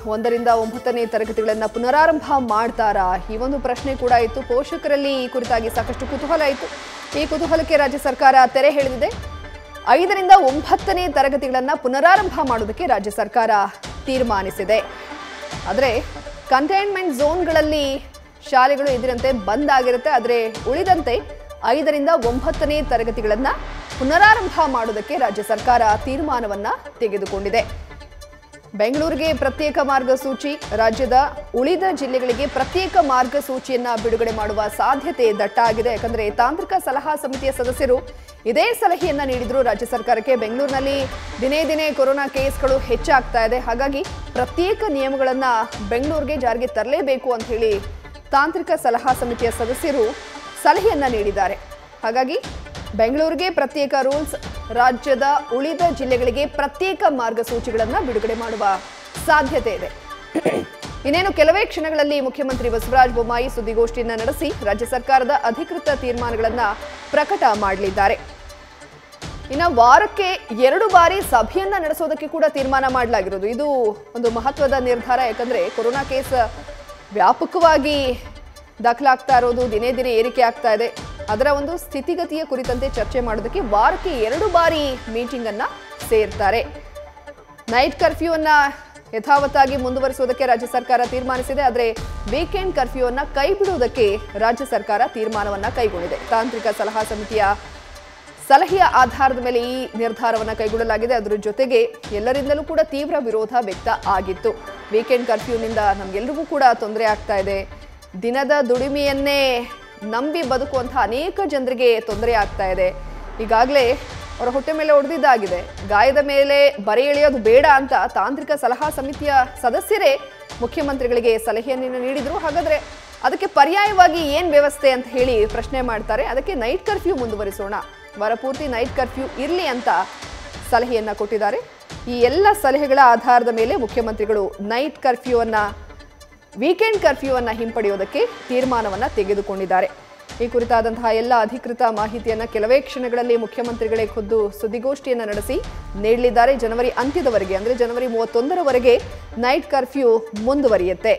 ಒಂದರಿಂದ ಒಂಬತ್ತನೇ ತರಗತಿಗಳನ್ನು ಪುನರಾರಂಭ ಮಾಡ್ತಾರಾ ಈ ಒಂದು ಪ್ರಶ್ನೆ ಕೂಡ ಇತ್ತು ಪೋಷಕರಲ್ಲಿ ಈ ಕುರಿತಾಗಿ ಸಾಕಷ್ಟು ಕುತೂಹಲ ಇತ್ತು ಈ ಕುತೂಹಲಕ್ಕೆ ರಾಜ್ಯ ಸರ್ಕಾರ ತೆರೆ ಎಳೆದಿದೆ ಐದರಿಂದ ಒಂಬತ್ತನೇ ತರಗತಿಗಳನ್ನು ಪುನರಾರಂಭ ಮಾಡೋದಕ್ಕೆ ರಾಜ್ಯ ಸರ್ಕಾರ ತೀರ್ಮಾನಿಸಿದೆ ಆದರೆ ಕಂಟೈನ್ಮೆಂಟ್ ಝೋನ್ಗಳಲ್ಲಿ ಶಾಲೆಗಳು ಇದರಂತೆ ಬಂದ್ ಆಗಿರುತ್ತೆ ಆದರೆ ಉಳಿದಂತೆ ಐದರಿಂದ ಒಂಬತ್ತನೇ ತರಗತಿಗಳನ್ನು ಪುನರಾರಂಭ ಮಾಡೋದಕ್ಕೆ ರಾಜ್ಯ ಸರ್ಕಾರ ತೀರ್ಮಾನವನ್ನ ತೆಗೆದುಕೊಂಡಿದೆ ಬೆಂಗಳೂರಿಗೆ ಪ್ರತ್ಯೇಕ ಮಾರ್ಗಸೂಚಿ ರಾಜ್ಯದ ಉಳಿದ ಜಿಲ್ಲೆಗಳಿಗೆ ಪ್ರತ್ಯೇಕ ಮಾರ್ಗಸೂಚಿಯನ್ನ ಬಿಡುಗಡೆ ಮಾಡುವ ಸಾಧ್ಯತೆ ದಟ್ಟ ಆಗಿದೆ ಯಾಕಂದ್ರೆ ತಾಂತ್ರಿಕ ಸಲಹಾ ಸಮಿತಿಯ ಸದಸ್ಯರು ಇದೇ ಸಲಹೆಯನ್ನ ನೀಡಿದ್ರು ರಾಜ್ಯ ಸರ್ಕಾರಕ್ಕೆ ಬೆಂಗಳೂರಿನಲ್ಲಿ ದಿನೇ ದಿನೇ ಕೊರೋನಾ ಕೇಸ್ಗಳು ಹೆಚ್ಚಾಗ್ತಾ ಇದೆ ಹಾಗಾಗಿ ಪ್ರತ್ಯೇಕ ನಿಯಮಗಳನ್ನ ಬೆಂಗಳೂರಿಗೆ ಜಾರಿಗೆ ತರಲೇಬೇಕು ಅಂತ ಹೇಳಿ ತಾಂತ್ರಿಕ ಸಲಹಾ ಸಮಿತಿಯ ಸದಸ್ಯರು ಸಲಹೆಯನ್ನ ನೀಡಿದ್ದಾರೆ ಹಾಗಾಗಿ ಬೆಂಗಳೂರಿಗೆ ಪ್ರತ್ಯೇಕ ರೂಲ್ಸ್ ರಾಜ್ಯದ ಉಳಿದ ಜಿಲ್ಲೆಗಳಿಗೆ ಪ್ರತ್ಯೇಕ ಮಾರ್ಗಸೂಚಿಗಳನ್ನು ಬಿಡುಗಡೆ ಮಾಡುವ ಸಾಧ್ಯತೆ ಇದೆ ಇನ್ನೇನು ಕೆಲವೇ ಕ್ಷಣಗಳಲ್ಲಿ ಮುಖ್ಯಮಂತ್ರಿ ಬಸವರಾಜ ಬೊಮ್ಮಾಯಿ ಸುದ್ದಿಗೋಷ್ಠಿಯನ್ನ ನಡೆಸಿ ರಾಜ್ಯ ಸರ್ಕಾರದ ಅಧಿಕೃತ ತೀರ್ಮಾನಗಳನ್ನ ಪ್ರಕಟ ಮಾಡಲಿದ್ದಾರೆ ಇನ್ನು ವಾರಕ್ಕೆ ಎರಡು ಬಾರಿ ಸಭೆಯನ್ನ ನಡೆಸೋದಕ್ಕೆ ಕೂಡ ತೀರ್ಮಾನ ಮಾಡಲಾಗಿರೋದು ಇದು ಒಂದು ಮಹತ್ವದ ನಿರ್ಧಾರ ಯಾಕಂದ್ರೆ ಕೊರೋನಾ ಕೇಸ್ ವ್ಯಾಪಕವಾಗಿ ದಾಖಲಾಗ್ತಾ ಇರೋದು ದಿನೇ ದಿನೇ ಏರಿಕೆ ಆಗ್ತಾ ಇದೆ ಅದರ ಒಂದು ಸ್ಥಿತಿಗತಿಯ ಕುರಿತಂತೆ ಚರ್ಚೆ ಮಾಡೋದಕ್ಕೆ ವಾರಕ್ಕೆ ಎರಡು ಬಾರಿ ಮೀಟಿಂಗ್ ಅನ್ನ ಸೇರ್ತಾರೆ ನೈಟ್ ಕರ್ಫ್ಯೂ ಅನ್ನ ಯಥಾವತ್ತಾಗಿ ಮುಂದುವರಿಸುವುದಕ್ಕೆ ರಾಜ್ಯ ಸರ್ಕಾರ ತೀರ್ಮಾನಿಸಿದೆ ಆದರೆ ವೀಕೆಂಡ್ ಕರ್ಫ್ಯೂ ಅನ್ನ ಕೈ ಬಿಡುವುದಕ್ಕೆ ರಾಜ್ಯ ಸರ್ಕಾರ ತೀರ್ಮಾನವನ್ನ ಕೈಗೊಂಡಿದೆ ತಾಂತ್ರಿಕ ಸಲಹಾ ಸಮಿತಿಯ ಸಲಹೆಯ ಆಧಾರದ ಮೇಲೆ ಈ ನಿರ್ಧಾರವನ್ನು ಕೈಗೊಳ್ಳಲಾಗಿದೆ ಅದರ ಜೊತೆಗೆ ಎಲ್ಲರಿಂದಲೂ ಕೂಡ ತೀವ್ರ ವಿರೋಧ ವ್ಯಕ್ತ ಆಗಿತ್ತು ವೀಕೆಂಡ್ ಕರ್ಫ್ಯೂನಿಂದ ನಮಗೆಲ್ಲರಿಗೂ ಕೂಡ ತೊಂದರೆ ಆಗ್ತಾ ಇದೆ ದಿನದ ದುಡಿಮೆಯನ್ನೇ ನಂಬಿ ಬದುಕುವಂತಹ ಅನೇಕ ಜನರಿಗೆ ತೊಂದರೆ ಆಗ್ತಾ ಇದೆ ಈಗಾಗಲೇ ಅವರ ಹೊಟ್ಟೆ ಮೇಲೆ ಹೊಡೆದಿದ್ದಾಗಿದೆ ಗಾಯದ ಮೇಲೆ ಬರೆ ಎಳೆಯೋದು ಬೇಡ ಅಂತ ತಾಂತ್ರಿಕ ಸಲಹಾ ಸಮಿತಿಯ ಸದಸ್ಯರೇ ಮುಖ್ಯಮಂತ್ರಿಗಳಿಗೆ ಸಲಹೆಯನ್ನು ನೀಡಿದ್ರು ಹಾಗಾದ್ರೆ ಅದಕ್ಕೆ ಪರ್ಯಾಯವಾಗಿ ಏನ್ ವ್ಯವಸ್ಥೆ ಅಂತ ಹೇಳಿ ಪ್ರಶ್ನೆ ಮಾಡ್ತಾರೆ ಅದಕ್ಕೆ ನೈಟ್ ಕರ್ಫ್ಯೂ ಮುಂದುವರಿಸೋಣ ವಾರಪೂರ್ತಿ ನೈಟ್ ಕರ್ಫ್ಯೂ ಇರಲಿ ಅಂತ ಸಲಹೆಯನ್ನ ಕೊಟ್ಟಿದ್ದಾರೆ ಈ ಎಲ್ಲ ಸಲಹೆಗಳ ಆಧಾರದ ಮೇಲೆ ಮುಖ್ಯಮಂತ್ರಿಗಳು ನೈಟ್ ಕರ್ಫ್ಯೂ ಅನ್ನ ವೀಕೆಂಡ್ ಕರ್ಫ್ಯೂ ಅನ್ನ ಹಿಂಪಡೆಯೋದಕ್ಕೆ ತೀರ್ಮಾನವನ್ನ ತೆಗೆದುಕೊಂಡಿದ್ದಾರೆ ಈ ಕುರಿತಾದಂತಹ ಎಲ್ಲ ಅಧಿಕೃತ ಮಾಹಿತಿಯನ್ನ ಕೆಲವೇ ಕ್ಷಣಗಳಲ್ಲಿ ಮುಖ್ಯಮಂತ್ರಿಗಳೇ ಖುದ್ದು ಸುದ್ದಿಗೋಷ್ಠಿಯನ್ನ ನಡೆಸಿ ನೀಡಲಿದ್ದಾರೆ ಜನವರಿ ಅಂತ್ಯದವರೆಗೆ ಅಂದ್ರೆ ಜನವರಿ ಮೂವತ್ತೊಂದರವರೆಗೆ ನೈಟ್ ಕರ್ಫ್ಯೂ ಮುಂದುವರಿಯುತ್ತೆ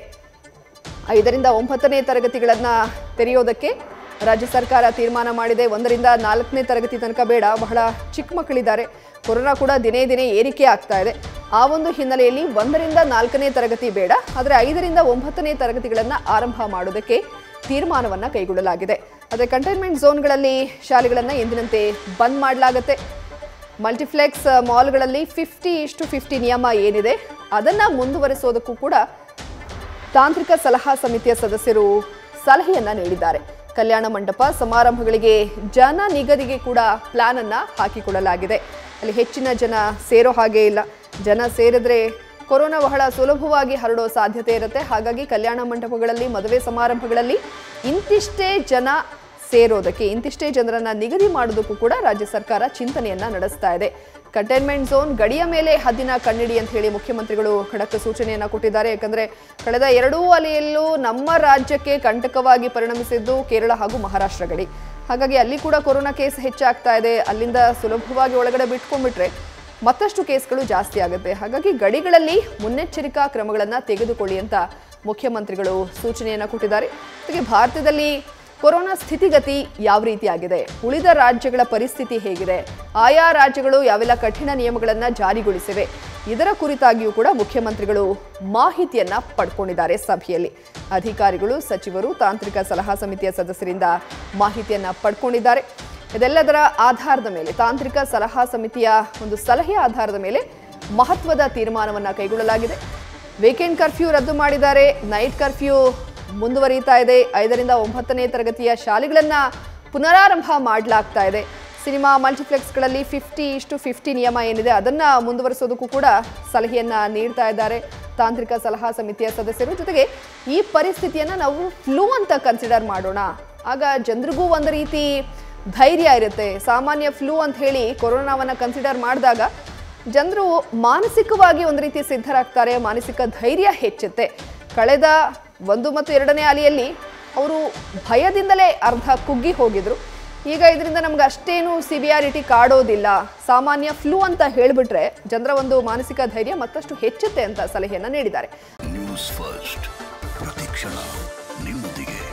ಐದರಿಂದ ಒಂಬತ್ತನೇ ತರಗತಿಗಳನ್ನ ತೆರೆಯೋದಕ್ಕೆ ರಾಜ್ಯ ಸರ್ಕಾರ ತೀರ್ಮಾನ ಮಾಡಿದೆ ಒಂದರಿಂದ ನಾಲ್ಕನೇ ತರಗತಿ ತನಕ ಬೇಡ ಬಹಳ ಚಿಕ್ಕ ಮಕ್ಕಳಿದ್ದಾರೆ ಕೊರೋನಾ ಕೂಡ ದಿನೇ ದಿನೇ ಏರಿಕೆ ಆಗ್ತಾ ಇದೆ ಆ ಒಂದು ಹಿನ್ನೆಲೆಯಲ್ಲಿ ಒಂದರಿಂದ ನಾಲ್ಕನೇ ತರಗತಿ ಬೇಡ ಆದರೆ ಐದರಿಂದ ಒಂಬತ್ತನೇ ತರಗತಿಗಳನ್ನು ಆರಂಭ ಮಾಡೋದಕ್ಕೆ ತೀರ್ಮಾನವನ್ನ ಕೈಗೊಳ್ಳಲಾಗಿದೆ ಆದರೆ ಕಂಟೈನ್ಮೆಂಟ್ ಝೋನ್ಗಳಲ್ಲಿ ಶಾಲೆಗಳನ್ನು ಎಂದಿನಂತೆ ಬಂದ್ ಮಾಡಲಾಗುತ್ತೆ ಮಲ್ಟಿಪ್ಲೆಕ್ಸ್ ಮಾಲ್ಗಳಲ್ಲಿ ಫಿಫ್ಟಿ ಇಷ್ಟು ಫಿಫ್ಟಿ ನಿಯಮ ಏನಿದೆ ಅದನ್ನು ಮುಂದುವರಿಸೋದಕ್ಕೂ ಕೂಡ ತಾಂತ್ರಿಕ ಸಲಹಾ ಸಮಿತಿಯ ಸದಸ್ಯರು ಸಲಹೆಯನ್ನ ನೀಡಿದ್ದಾರೆ ಕಲ್ಯಾಣ ಮಂಟಪ ಸಮಾರಂಭಗಳಿಗೆ ಜನ ನಿಗದಿಗೆ ಕೂಡ ಪ್ಲಾನ್ ಅನ್ನ ಹಾಕಿಕೊಳ್ಳಲಾಗಿದೆ ಅಲ್ಲಿ ಹೆಚ್ಚಿನ ಜನ ಸೇರೋ ಹಾಗೆ ಇಲ್ಲ ಜನ ಸೇರಿದ್ರೆ ಕೊರೋನಾ ಬಹಳ ಸುಲಭವಾಗಿ ಹರಡೋ ಸಾಧ್ಯತೆ ಇರುತ್ತೆ ಹಾಗಾಗಿ ಕಲ್ಯಾಣ ಮಂಟಪಗಳಲ್ಲಿ ಮದುವೆ ಸಮಾರಂಭಗಳಲ್ಲಿ ಇಂತಿಷ್ಟೇ ಜನ ಸೇರೋದಕ್ಕೆ ಇಂತಿಷ್ಟೇ ಜನರನ್ನ ನಿಗದಿ ಮಾಡೋದಕ್ಕೂ ಕೂಡ ರಾಜ್ಯ ಸರ್ಕಾರ ಚಿಂತನೆಯನ್ನ ನಡೆಸ್ತಾ ಇದೆ ಕಂಟೈನ್ಮೆಂಟ್ ಝೋನ್ ಗಡಿಯ ಮೇಲೆ ಹದ್ದಿನ ಕಣ್ಣಿಡಿ ಅಂತ ಹೇಳಿ ಮುಖ್ಯಮಂತ್ರಿಗಳು ಖಡಕ್ ಸೂಚನೆಯನ್ನ ಕೊಟ್ಟಿದ್ದಾರೆ ಯಾಕಂದ್ರೆ ಕಳೆದ ಎರಡೂ ಅಲೆಯಲ್ಲೂ ನಮ್ಮ ರಾಜ್ಯಕ್ಕೆ ಕಂಟಕವಾಗಿ ಪರಿಣಮಿಸಿದ್ದು ಕೇರಳ ಹಾಗೂ ಮಹಾರಾಷ್ಟ್ರ ಗಡಿ ಹಾಗಾಗಿ ಅಲ್ಲಿ ಕೂಡ ಕೊರೋನಾ ಕೇಸ್ ಹೆಚ್ಚಾಗ್ತಾ ಇದೆ ಅಲ್ಲಿಂದ ಸುಲಭವಾಗಿ ಒಳಗಡೆ ಬಿಟ್ಕೊಂಡ್ಬಿಟ್ರೆ ಮತ್ತಷ್ಟು ಕೇಸ್ಗಳು ಜಾಸ್ತಿ ಆಗುತ್ತೆ ಹಾಗಾಗಿ ಗಡಿಗಳಲ್ಲಿ ಮುನ್ನೆಚ್ಚರಿಕಾ ಕ್ರಮಗಳನ್ನು ತೆಗೆದುಕೊಳ್ಳಿ ಅಂತ ಮುಖ್ಯಮಂತ್ರಿಗಳು ಸೂಚನೆಯನ್ನ ಕೊಟ್ಟಿದ್ದಾರೆ ಜೊತೆಗೆ ಭಾರತದಲ್ಲಿ ಕೊರೋನಾ ಸ್ಥಿತಿಗತಿ ಯಾವ ರೀತಿಯಾಗಿದೆ ಉಳಿದ ರಾಜ್ಯಗಳ ಪರಿಸ್ಥಿತಿ ಹೇಗಿದೆ ಆಯಾ ರಾಜ್ಯಗಳು ಯಾವೆಲ್ಲ ಕಠಿಣ ನಿಯಮಗಳನ್ನು ಜಾರಿಗೊಳಿಸಿವೆ ಇದರ ಕುರಿತಾಗಿಯೂ ಕೂಡ ಮುಖ್ಯಮಂತ್ರಿಗಳು ಮಾಹಿತಿಯನ್ನ ಪಡ್ಕೊಂಡಿದ್ದಾರೆ ಸಭೆಯಲ್ಲಿ ಅಧಿಕಾರಿಗಳು ಸಚಿವರು ತಾಂತ್ರಿಕ ಸಲಹಾ ಸಮಿತಿಯ ಸದಸ್ಯರಿಂದ ಮಾಹಿತಿಯನ್ನ ಪಡ್ಕೊಂಡಿದ್ದಾರೆ ಇದೆಲ್ಲದರ ಆಧಾರದ ಮೇಲೆ ತಾಂತ್ರಿಕ ಸಲಹಾ ಸಮಿತಿಯ ಒಂದು ಸಲಹೆ ಆಧಾರದ ಮೇಲೆ ಮಹತ್ವದ ತೀರ್ಮಾನವನ್ನ ಕೈಗೊಳ್ಳಲಾಗಿದೆ ವೀಕೆಂಡ್ ಕರ್ಫ್ಯೂ ರದ್ದು ಮಾಡಿದ್ದಾರೆ ನೈಟ್ ಕರ್ಫ್ಯೂ ಮುಂದುವರಿಯುತ್ತಾ ಇದೆ ಐದರಿಂದ ಒಂಬತ್ತನೇ ತರಗತಿಯ ಶಾಲೆಗಳನ್ನ ಪುನರಾರಂಭ ಮಾಡಲಾಗ್ತಾ ಇದೆ ಸಿನಿಮಾ ಮಲ್ಟಿಪ್ಲೆಕ್ಸ್ಗಳಲ್ಲಿ ಫಿಫ್ಟಿ ಇಷ್ಟು ಫಿಫ್ಟಿ ನಿಯಮ ಏನಿದೆ ಅದನ್ನ ಮುಂದುವರಿಸೋದಕ್ಕೂ ಕೂಡ ಸಲಹೆಯನ್ನ ನೀಡ್ತಾ ಇದ್ದಾರೆ ತಾಂತ್ರಿಕ ಸಲಹಾ ಸಮಿತಿಯ ಸದಸ್ಯರು ಜೊತೆಗೆ ಈ ಪರಿಸ್ಥಿತಿಯನ್ನ ನಾವು ಫ್ಲೂ ಅಂತ ಕನ್ಸಿಡರ್ ಮಾಡೋಣ ಆಗ ಜನರಿಗೂ ಒಂದು ರೀತಿ ಧೈರ್ಯ ಇರುತ್ತೆ ಸಾಮಾನ್ಯ ಫ್ಲೂ ಅಂತ ಹೇಳಿ ಕೊರೋನಾವನ್ನ ಕನ್ಸಿಡರ್ ಮಾಡಿದಾಗ ಜನರು ಮಾನಸಿಕವಾಗಿ ಒಂದು ರೀತಿ ಸಿದ್ಧರಾಗ್ತಾರೆ ಮಾನಸಿಕ ಧೈರ್ಯ ಹೆಚ್ಚುತ್ತೆ ಕಳೆದ ಒಂದು ಮತ್ತು ಎರಡನೇ ಅಲೆಯಲ್ಲಿ ಅವರು ಭಯದಿಂದಲೇ ಅರ್ಧ ಕುಗ್ಗಿ ಹೋಗಿದ್ರು ಈಗ ಇದರಿಂದ ನಮ್ಗೆ ಅಷ್ಟೇನು ಸಿವಿಯಾರಿಟಿ ಕಾಡೋದಿಲ್ಲ ಸಾಮಾನ್ಯ ಫ್ಲೂ ಅಂತ ಹೇಳಿಬಿಟ್ರೆ ಜನರ ಒಂದು ಮಾನಸಿಕ ಧೈರ್ಯ ಮತ್ತಷ್ಟು ಹೆಚ್ಚುತ್ತೆ ಅಂತ ಸಲಹೆಯನ್ನ ನೀಡಿದ್ದಾರೆ ನ್ಯೂಸ್ ಫಸ್ಟ್ ಪ್ರತಿಕ್ಷಣ ನಿಮ್ಮೊಂದಿಗೆ